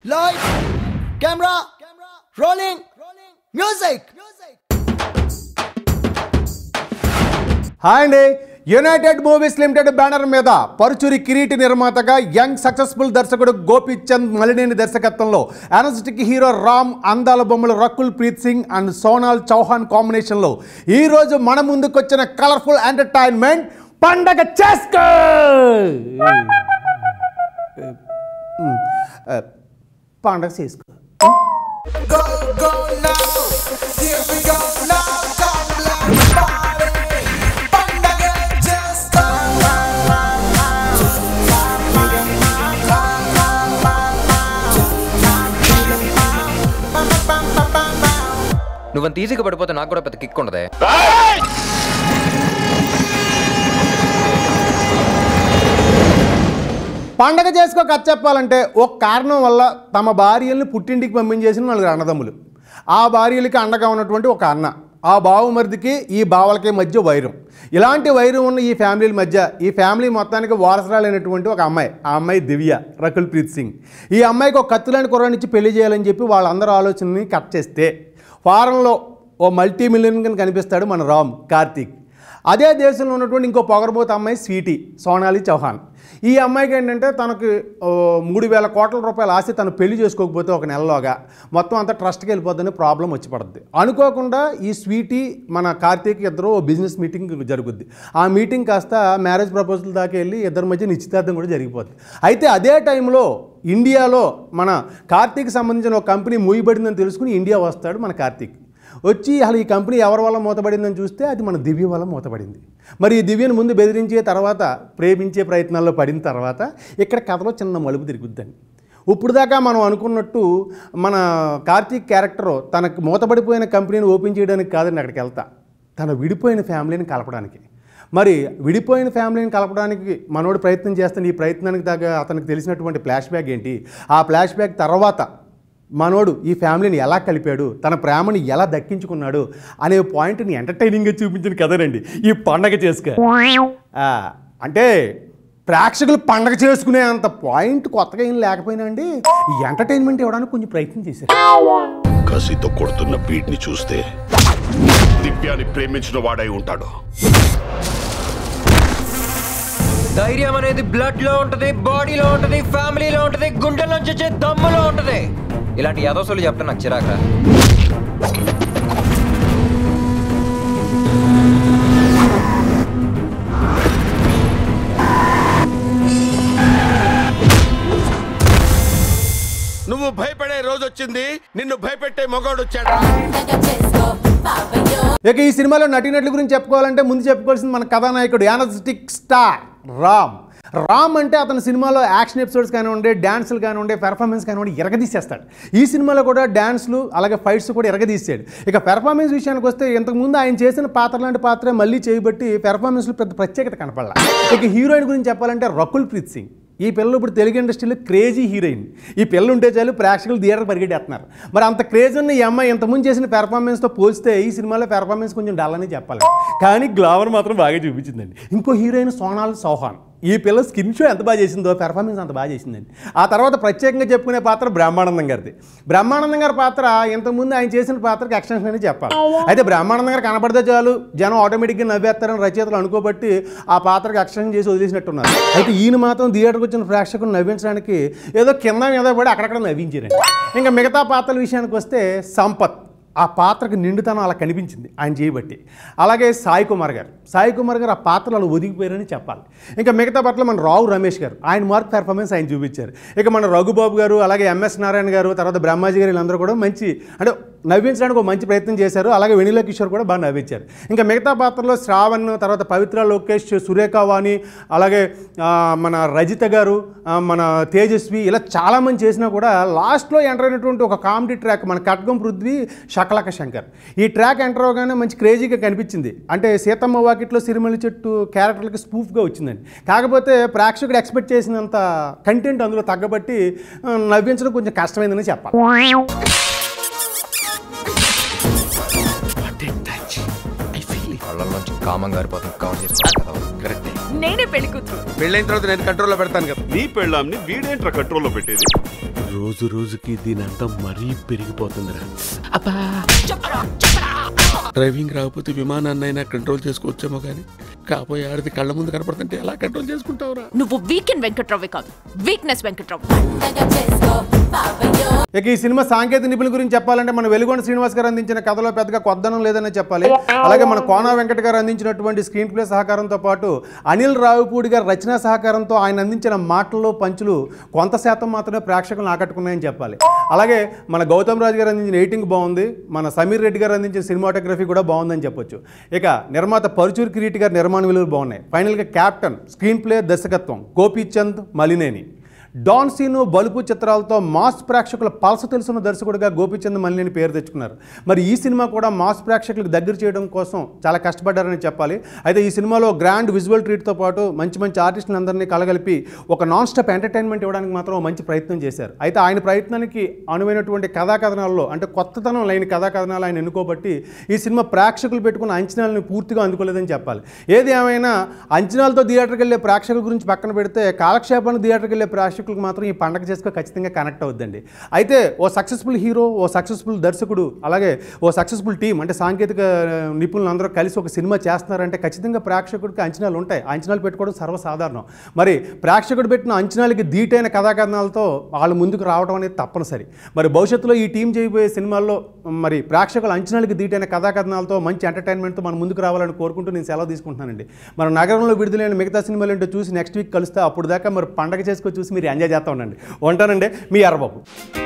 Light, camera, rolling, music. Hi అండి united movies limited banner మీద పరుచురి కిరీటి నిర్మాతగా యంగ్ సక్సెస్ఫుల్ దర్శకుడు గోపీచంద్ మలినేని దర్శకత్వంలో ఎనర్జెటిక్ హీరో రామ్ అందాల బొమ్మలు రకుల్ ప్రీత్ సింగ్ అండ్ సోనాల్ చౌహాన్ కాంబినేషన్లో ఈ రోజు మన ముందుకొచ్చిన కలర్ఫుల్ ఎంటర్టైన్మెంట్ పండగ చేసుకో పండగ చేసుకో Go, go now. Here we go now. Come let's party. Pandaga just నువ్వంత ఈజీగా పడిపోతే నాకు కూడా పెద్ద కిక్ ఉండదే పండగ చేసుకో కథ చెప్పాలంటే ఒక కారణం వల్ల తమ భార్యల్ని పుట్టింటికి పంపించేసిన నలుగురు అన్నదమ్ములు ఆ భార్యలకి అండగా ఉన్నటువంటి ఒక అన్న ఆ బావమరిదికి ఈ బావలకి మధ్య వైరం ఇలాంటి వైరం ఉన్న ఈ ఫ్యామిలీల మధ్య ఈ ఫ్యామిలీ మొత్తానికి వారసరాలైనటువంటి ఒక అమ్మాయి ఆ అమ్మాయి దివ్య రకుల్ ప్రీత్ సింగ్ ఈ అమ్మాయికి ఒక కత్తులాంటి కుర్రానిచ్చి పెళ్లి చేయాలని చెప్పి వాళ్ళందరూ ఆలోచనని కట్ చేస్తే ఫారంలో ఓ మల్టీ మిలియన్ కనిపిస్తాడు మన రామ్ కార్తీక్ అదే దేశంలో ఉన్నటువంటి ఇంకో పొగరబోతు అమ్మాయి స్వీటీ సోనాలి చౌహాన్ ఈ అమ్మాయికి ఏంటంటే తనకు ఓ, మూడు వేల కోట్ల రూపాయల ఆస్తి తను పెళ్లి చేసుకోకపోతే ఒక నెలలోగా మొత్తం అంతా ట్రస్ట్కి వెళ్ళిపోద్దని ప్రాబ్లం వచ్చి పడుద్ది అనుకోకుండా ఈ స్వీటీ మన కార్తీక్ ఇద్దరు ఓ బిజినెస్ మీటింగ్ జరుగుద్ది ఆ మీటింగ్ కాస్త మ్యారేజ్ ప్రపోజల్ దాకా వెళ్ళి ఇద్దరి మధ్య నిశ్చితార్థం కూడా జరిగిపోద్ది అయితే అదే టైంలో ఇండియాలో మన కార్తీక్ సంబంధించిన ఒక కంపెనీ మూయబడిందని తెలుసుకుని ఇండియా వస్తాడు మన కార్తీక్ వచ్చి అసలు ఈ కంపెనీ ఎవరి వల్ల మూతపడిందని చూస్తే అది మన దివ్య వల్ల మూతపడింది మరి ఈ దివ్యను ముందు బెదిరించే తర్వాత ప్రేమించే ప్రయత్నాల్లో పడిన తర్వాత ఇక్కడ కథలో చిన్న మలుపు తిరుగుద్దండి ఇప్పుడు దాకా మనం అనుకున్నట్టు మన కార్తీక్ క్యారెక్టర్ తనకు మూతపడిపోయిన కంపెనీని ఓపెన్ చేయడానికి కాదండి అక్కడికి వెళ్తా తన విడిపోయిన ఫ్యామిలీని కలపడానికి మరి విడిపోయిన ఫ్యామిలీని కలపడానికి మనోడు ప్రయత్నం చేస్తాను ఈ ప్రయత్నానికి దాకా అతనికి తెలిసినటువంటి ఫ్లాష్ బ్యాక్ ఏంటి ఆ ఫ్లాష్ బ్యాక్ తర్వాత మనోడు ఈ ఫ్యామిలీని ఎలా కలిపాడు తన ప్రేమని ఎలా దక్కించుకున్నాడు అనే పాయింట్ని ఎంటర్టైనింగ్గా చూపించిన కదనండి ఈ పండగ చేసుకో ఆ, అంటే ప్రేక్షకులు పండగ చేసుకునే అంత పాయింట్ కొత్తగా ఏం లేకపోయినా అండి ఈ ఎంటర్టైన్మెంట్ ఇవ్వడానికి కొంచెం ప్రయత్నం చేశారు కసితో కొడుతున్న బీట్ని చూస్తే దివ్యాన్ని ప్రేమించిన వాడై ఉంటాడు ధైర్యం అనేది బ్లడ్ లో ఉంటది బాడీలో ఉంటది ఫ్యామిలీలో ఉంటది గుండెల్లోంచి వచ్చే దమ్ములో ఉంటది ఇలాంటి యాదోసులు చెప్తే నాకు చిరాక నువ్వు భయపడే రోజు వచ్చింది నిన్ను భయపెట్టే మగోడు వచ్చాడు ఇక ఈ సినిమాలో నటీనటుల గురించి చెప్పుకోవాలంటే ముందు చెప్పుకోవాల్సింది మన కథానాయకుడు యానస్టిక్ స్టార్ రామ్ రామ్ అంటే అతని సినిమాలో యాక్షన్ ఎపిసోడ్స్ కానివ్వండి డ్యాన్సులు కానివ్వండి పెర్ఫార్మెన్స్ కానివ్వండి ఎరగదీసేస్తాడు ఈ సినిమాలో కూడా డ్యాన్స్లు అలాగే ఫైట్స్ కూడా ఎరగదీసాడు ఇక పెర్ఫార్మెన్స్ విషయానికి వస్తే ఇంతకుముందు ఆయన చేసిన పాత్ర లాంటి పాత్ర మళ్ళీ చేయబట్టి పెర్ఫార్మెన్స్లో పెద్ద ప్రత్యేకత కనపడాల ఇక హీరోయిన్ గురించి చెప్పాలంటే రకుల్ ప్రీత్ సింగ్ ఈ పిల్లలు ఇప్పుడు తెలుగు ఇండస్ట్రీలో క్రేజీ హీరోయిన్ ఈ పిల్లలు ఉంటే చాలు ప్రేక్షకులు థియేటర్ పరిగెట్టేస్తున్నారు మరి అంత క్రేజ్ ఉన్న ఈ అమ్మాయి ఇంతకుముందు చేసిన పెర్ఫార్మెన్స్తో పోలిస్తే ఈ సినిమాలో పెర్ఫార్మెన్స్ కొంచెం డల్ అని చెప్పాలి కానీ గ్లామర్ మాత్రం బాగా చూపించిందండి ఇంకో హీరోయిన్ సోనాల్ చౌహాన్ ఈ పిల్ల స్కిన్ షో ఎంత బాగా చేసిందో పెర్ఫార్మెన్స్ అంత బాగా చేసిందండి ఆ తర్వాత ప్రత్యేకంగా చెప్పుకునే పాత్ర బ్రహ్మానందం గారిది బ్రహ్మానందం గారి పాత్ర ఇంతకుముందు ఆయన చేసిన పాత్రకి ఎక్స్టెన్షన్ అని చెప్పాలి అయితే బ్రహ్మానందం గారు కనపడితే చాలు జనం ఆటోమేటిక్గా నవ్వేస్తారని రచయితలు అనుకోబట్టి ఆ పాత్రకి ఎక్స్టెన్షన్ చేసి వదిలేసినట్టున్నారు అయితే ఈయన మాత్రం థియేటర్కి వచ్చిన ప్రేక్షకులు నవ్వించడానికి ఏదో కింద మీద పడి అక్కడక్కడ నవ్వించారండి ఇంకా మిగతా పాత్రల విషయానికి వస్తే సంపత్ ఆ పాత్రకు నిండుతనం అలా కనిపించింది ఆయన చేయబట్టి అలాగే సాయి కుమార్ గారు సాయి కుమార్ గారు ఆ పాత్రలు అలా ఒదిగిపోయారని చెప్పాలి ఇంకా మిగతా పాత్రలో మన రావు రమేష్ గారు ఆయన మార్క్ పెర్ఫార్మెన్స్ ఆయన చూపించారు ఇక మన రఘుబాబు గారు అలాగే ఎంఎస్ నారాయణ గారు తర్వాత బ్రహ్మాజీ గారు వీళ్ళందరూ కూడా మంచి అంటే నవ్వించడానికి ఒక మంచి ప్రయత్నం చేశారు అలాగే వెనిలా కిషోర్ కూడా బాగా నవ్వించారు ఇంకా మిగతా పాత్రలో శ్రావణ్ తర్వాత పవిత్ర లోకేష్ సురేఖ వాణి అలాగే ఆ, మన రజిత గారు ఆ, మన తేజస్వి ఇలా చాలామంది చేసినా కూడా లాస్ట్లో ఎంటర్ అయినటువంటి ఒక కామెడీ ట్రాక్ మన కట్గం పృథ్వీ షకలక శంకర్ ఈ ట్రాక్ ఎంటర్ అవగానే మంచి క్రేజీగా కనిపించింది అంటే సీతమ్మ వాకిట్లో సిరిమల్లి చెట్టు క్యారెక్టర్లకి స్పూఫ్గా వచ్చిందండి కాకపోతే ప్రేక్షకుడు ఎక్స్పెక్ట్ చేసినంత కంటెంట్ అందులో తగ్గబట్టి ఆ, నవ్వించడం కొంచెం కష్టమైందని చెప్పాలి వాళ్ళ కళ్ళలోంచి కామం గారిపోతుంది కవర్ చేసుకోవాలి కదా కరెక్ట్ నేనే పెళ్లి కూతురు పెళ్ళైన తర్వాత నేను కంట్రోల్లో పెడతాను కదా నీ పెళ్ళాంని వీడేంట్రా కంట్రోల్లో పెట్టేది రోజు రోజుకి దీని అంతా మరీ పెరిగిపోతుందిరా డ్రైవింగ్ రాకపోతే విమానాన్నైనా కంట్రోల్ చేసుకోవచ్చేమో కానీ కాబోయే ఆడిది కళ్ళ ముందు కనపడుతుంటే ఎలా కంట్రోల్ చేసుకుంటావురా నువ్వు వీకెండ్ వెంకట్రావే కాదు వీక్నెస్ వెంకట్రావు ఇక ఈ సినిమా సాంకేతిక నిపుణుల గురించి చెప్పాలంటే మన వెలుగొండ శ్రీనివాస్ గారు అందించిన కథలో పెద్దగా కొద్దనం లేదనే చెప్పాలి అలాగే మన కోనా వెంకట గారు అందించినటువంటి స్క్రీన్ ప్లే సహకారంతో పాటు అనిల్ రావుపూడి గారి రచనా సహకారంతో ఆయన అందించిన మాటలు పంచులు కొంత శాతం మాత్రమే ప్రేక్షకులను ఆకట్టుకున్నాయని చెప్పాలి అలాగే మన గౌతమ్ రాజు గారు అందించిన ఎయిటింగ్ బాగుంది మన సమీర్ రెడ్డి గారు అందించిన సినిమాటోగ్రఫీ కూడా బాగుందని చెప్పొచ్చు ఇక నిర్మాత పరుచూరి కిరీటి గారి నిర్మాణ విలువలు బాగున్నాయి ఫైనల్గా క్యాప్టెన్ స్క్రీన్ ప్లే దర్శకత్వం గోపీచంద్ మలినేని డాన్ సీను బలుపు చిత్రాలతో మాస్ ప్రేక్షకుల పలస తెలుసున్న దర్శకుడిగా గోపీచంద్ మల్లిని పేరు తెచ్చుకున్నారు మరి ఈ సినిమా కూడా మాస్ ప్రేక్షకులకు దగ్గర చేయడం కోసం చాలా కష్టపడ్డారని చెప్పాలి అయితే ఈ సినిమాలో గ్రాండ్ విజువల్ ట్రీట్తో పాటు మంచి మంచి ఆర్టిస్టులు అందరినీ కలగలిపి ఒక నాన్ స్టాప్ ఎంటర్టైన్మెంట్ ఇవ్వడానికి మాత్రం ఓ మంచి ప్రయత్నం చేశారు అయితే ఆయన ప్రయత్నానికి అనువైనటువంటి కథా కథనాల్లో అంటే కొత్తతనం లేని కథా కథనాలు ఆయన ఎన్నుకోబట్టి ఈ సినిమా ప్రేక్షకులు పెట్టుకున్న అంచనాలను పూర్తిగా అందుకోలేదని చెప్పాలి ఏది ఏమైనా అంచనాలతో థియేటర్కి వెళ్ళే ప్రేక్షకుల గురించి పక్కన పెడితే కాలక్షేపాన్ని థియేటర్కి వెళ్ళే ప్రేక్షకులకు మాత్రం ఈ పండగ చేసుకో ఖచ్చితంగా కనెక్ట్ అవుద్దండి అయితే ఓ సక్సెస్ఫుల్ హీరో ఓ సక్సెస్ఫుల్ దర్శకుడు అలాగే ఓ సక్సెస్ఫుల్ టీం అంటే సాంకేతిక నిపుణులు అందరూ కలిసి ఒక సినిమా చేస్తున్నారంటే ఖచ్చితంగా ప్రేక్షకుడికి అంచనాలు ఉంటాయి ఆ అంచనాలు పెట్టుకోవడం సర్వసాధారణం మరి ప్రేక్షకుడు పెట్టిన అంచనాలకి ధీటైన కథాకథనాలతో వాళ్ళు ముందుకు రావడం అనేది తప్పనిసరి మరి భవిష్యత్తులో ఈ టీం చేయబోయే సినిమాల్లో మరి ప్రేక్షకుల అంచనాలకి ధీటైన కథాకథనాలతో మంచి ఎంటర్టైన్మెంట్తో మనం ముందుకు రావాలని కోరుకుంటూ నేను సెలవు తీసుకుంటున్నానండి మన నగరంలో విడుదలైన మిగతా సినిమాలు ఏంటో చూసి నెక్స్ట్ వీక్ కలుస్తే అప్పుడు దాకా మరి పండగ చేసుకో చూసి మీరు ఎంజాయ్ చేస్తూ ఉండండి ఉంటానండి మీ ఎర్రబాబు